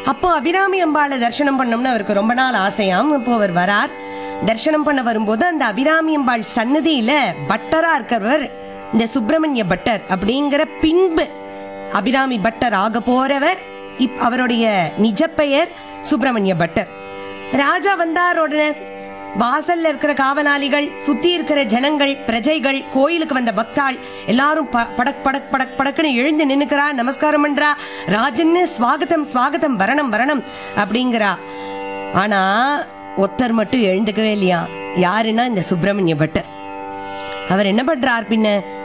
அப்போ அபிராமி அம்பாளை தரிசனம் பண்ணோம்னு அவருக்கு ரொம்ப நாள் ஆசையாம் இப்போ அவர் வரார் தரிசனம் பண்ண வரும்போது அந்த அபிராமி அம்பாள் சன்னதியில பட்டரா இருக்கிறவர் இந்த சுப்பிரமணிய பட்டர் அப்படிங்கிற பின்பு அபிராமி பட்டர் ஆக போறவர் இப் அவருடைய நிஜ பெயர் சுப்பிரமணிய பட்டர் ராஜா வந்தார் உடனே வாசல்ல இருக்கிற காவலாளிகள் சுத்தி இருக்கிற ஜனங்கள் பிரஜைகள் கோயிலுக்கு வந்த பக்தாள் எல்லாரும் ப- படக் படக் படக் படக்குன்னு எழுந்து நின்னுக்கிறா நமஸ்காரம் பண்றா ராஜன்னு ஸ்வாகதம் ஸ்வாகதம் வரணம் வரணம் அப்படிங்கிறா ஆனா ஒருத்தர் மட்டும் எழுந்துக்கவே இல்லையா யாருன்னா இந்த சுப்பிரமணிய பட்டர் அவர் என்ன பண்றார் பின்ன